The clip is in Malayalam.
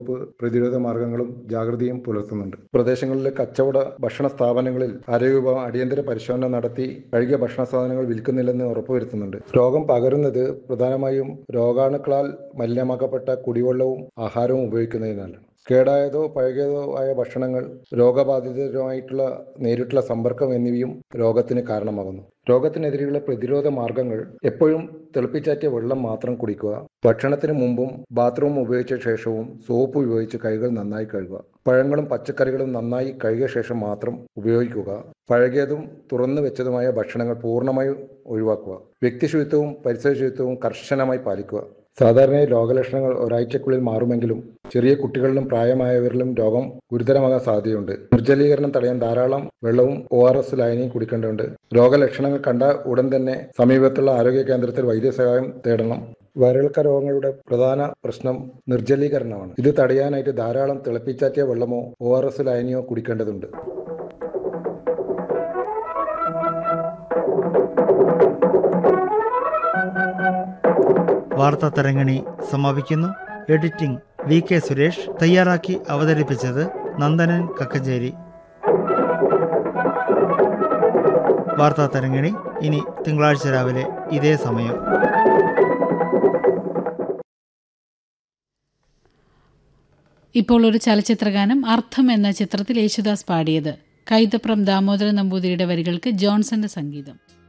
വകുപ്പ് പ്രതിരോധ മാർഗങ്ങളും ജാഗ്രതയും പുലർത്തുന്നുണ്ട് പ്രദേശങ്ങളിലെ കച്ചവട ഭക്ഷണ സ്ഥാപനങ്ങളിൽ ആരോഗ്യവിഭാഗം അടിയന്തര പരിശോധന നടത്തി കഴുകിയ ഭക്ഷണ സാധനങ്ങൾ വിൽക്കുന്നില്ലെന്ന് ഉറപ്പുവരുത്തുന്നുണ്ട് രോഗം പകരുന്നത് പ്രധാനമായും രോഗാണുക്കളാൽ മലിനമാക്കപ്പെട്ട കുടിവെള്ളവും ആഹാരവും ഉപയോഗിക്കുന്നതിനാലാണ് കേടായതോ പഴകിയതോ ആയ ഭക്ഷണങ്ങൾ രോഗബാധിതരുമായിട്ടുള്ള നേരിട്ടുള്ള സമ്പർക്കം എന്നിവയും രോഗത്തിന് കാരണമാകുന്നു രോഗത്തിനെതിരെയുള്ള പ്രതിരോധ മാർഗങ്ങൾ എപ്പോഴും തിളപ്പിച്ചാറ്റിയ വെള്ളം മാത്രം കുടിക്കുക ഭക്ഷണത്തിന് മുമ്പും ബാത്റൂം ഉപയോഗിച്ച ശേഷവും സോപ്പ് ഉപയോഗിച്ച് കൈകൾ നന്നായി കഴുകുക പഴങ്ങളും പച്ചക്കറികളും നന്നായി കഴുകിയ ശേഷം മാത്രം ഉപയോഗിക്കുക പഴകിയതും തുറന്നു വെച്ചതുമായ ഭക്ഷണങ്ങൾ പൂർണ്ണമായും ഒഴിവാക്കുക വ്യക്തിശുചിത്വവും പരിസര ശുചിത്വവും കർശനമായി പാലിക്കുക സാധാരണയായി രോഗലക്ഷണങ്ങൾ ഒരാഴ്ചക്കുള്ളിൽ മാറുമെങ്കിലും ചെറിയ കുട്ടികളിലും പ്രായമായവരിലും രോഗം ഗുരുതരമാകാൻ സാധ്യതയുണ്ട് നിർജ്ജലീകരണം തടയാൻ ധാരാളം വെള്ളവും ഒ ആർ എസ് ലായനിയും കുടിക്കേണ്ടതുണ്ട് രോഗലക്ഷണങ്ങൾ കണ്ട ഉടൻ തന്നെ സമീപത്തുള്ള ആരോഗ്യ കേന്ദ്രത്തിൽ വൈദ്യസഹായം തേടണം വയറിളക്ക രോഗങ്ങളുടെ പ്രധാന പ്രശ്നം നിർജ്ജലീകരണമാണ് ഇത് തടയാനായിട്ട് ധാരാളം തിളപ്പിച്ചാറ്റിയ വെള്ളമോ ഒ ആർ എസ് ലായനിയോ കുടിക്കേണ്ടതുണ്ട് വാർത്താ തരങ്ങിണി സമാപിക്കുന്നു എഡിറ്റിംഗ് വി കെ സുരേഷ് തയ്യാറാക്കി അവതരിപ്പിച്ചത് നന്ദനൻ കക്കഞ്ചേരി വാർത്താ തരങ്ങിണി ഇനി തിങ്കളാഴ്ച രാവിലെ ഇതേ സമയം ഇപ്പോൾ ഒരു ചലച്ചിത്രഗാനം അർത്ഥം എന്ന ചിത്രത്തിൽ യേശുദാസ് പാടിയത് കൈതപ്രം ദാമോദരൻ നമ്പൂതിരിയുടെ വരികൾക്ക് ജോൺസന്റെ സംഗീതം